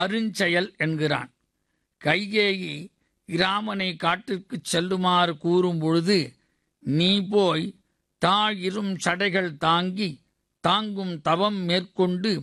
அருஞ்செயல் என்கிறான் கைகேயி இராமனை காட்டிற்குச் செல்லுமாறு கூறும் பொழுது நீ போய் தாயிரும் சடைகள் தாங்கி தாங்கும் தவம் மேற்கொண்டு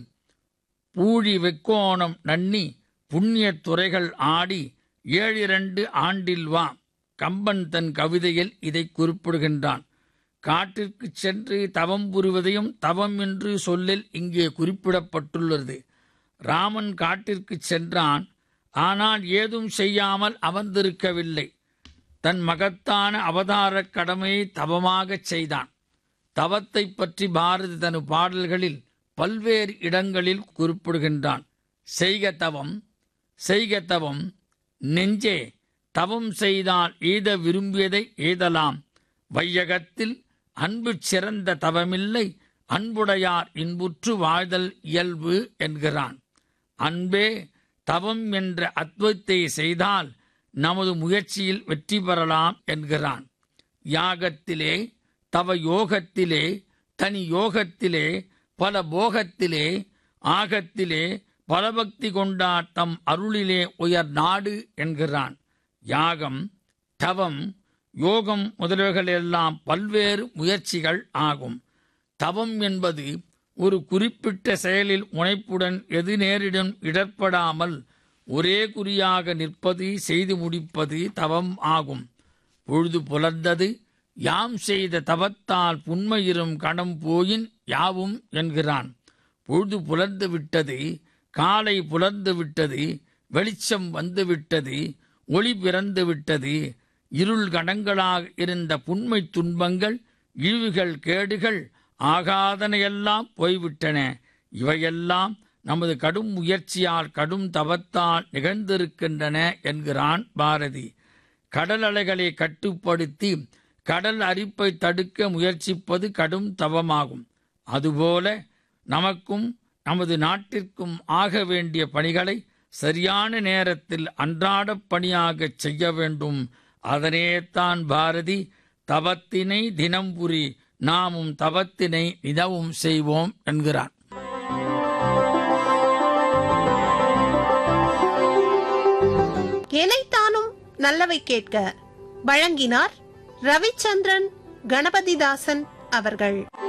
பூழி வெக்கோணம் நன்னி புண்ணியத் துறைகள் ஆடி ஏழிரண்டு ஆண்டில் வா கம்பன் தன் கவிதையில் இதை குறிப்பிடுகின்றான் காட்டிற்குச் சென்று தவம் புரிவதையும் தவம் என்று சொல்லில் இங்கே குறிப்பிடப்பட்டுள்ளது ராமன் காட்டிற்குச் சென்றான் ஆனால் ஏதும் செய்யாமல் அமர்ந்திருக்கவில்லை தன் மகத்தான அவதாரக் கடமையை தவமாகச் செய்தான் தவத்தைப் பற்றி பாரதி தன் பாடல்களில் பல்வேறு இடங்களில் குறிப்பிடுகின்றான் செய்க தவம் செய்க தவம் நெஞ்சே தவம் செய்தால் எய்த விரும்பியதை எய்தலாம் வையகத்தில் அன்பு சிறந்த தவமில்லை அன்புடையார் இன்புற்று வாழ்தல் இயல்பு என்கிறான் அன்பே தவம் என்ற அத்வைத்தை செய்தால் நமது முயற்சியில் வெற்றி பெறலாம் என்கிறான் யாகத்திலே தவ யோகத்திலே தனி யோகத்திலே பல போகத்திலே ஆகத்திலே பலபக்தி கொண்டார் தம் அருளிலே உயர் நாடு என்கிறான் யாகம் தவம் யோகம் முதலியவைகளெல்லாம் பல்வேறு முயற்சிகள் ஆகும் தவம் என்பது ஒரு குறிப்பிட்ட செயலில் முனைப்புடன் எது நேரிடும் இடர்படாமல் ஒரே குறியாக நிற்பது செய்து முடிப்பது தவம் ஆகும் பொழுது புலர்ந்தது யாம் செய்த தவத்தால் புன்மையிரும் கணம் போயின் யாவும் என்கிறான் பொழுது புலர்ந்து விட்டது காலை புலர்ந்து விட்டது வெளிச்சம் வந்து விட்டது ஒளி பிறந்து விட்டது இருள் கணங்களாக இருந்த புண்மை துன்பங்கள் இழிவுகள் கேடுகள் ஆகாதனையெல்லாம் போய்விட்டன இவையெல்லாம் நமது கடும் முயற்சியால் கடும் தவத்தால் நிகழ்ந்திருக்கின்றன என்கிறான் பாரதி கடல் அலைகளை கட்டுப்படுத்தி கடல் அரிப்பை தடுக்க முயற்சிப்பது கடும் தவமாகும் அதுபோல நமக்கும் நமது நாட்டிற்கும் ஆக வேண்டிய பணிகளை சரியான நேரத்தில் அன்றாடப் பணியாகச் செய்ய வேண்டும் அதனேத்தான் பாரதி தவத்தினை தினம் புரி நாமும் தவத்தினை நிதவும் செய்வோம் என்கிறான் எனைத்தானும் நல்லவை கேட்க வழங்கினார் ரவிச்சந்திரன் கணபதிதாசன் அவர்கள்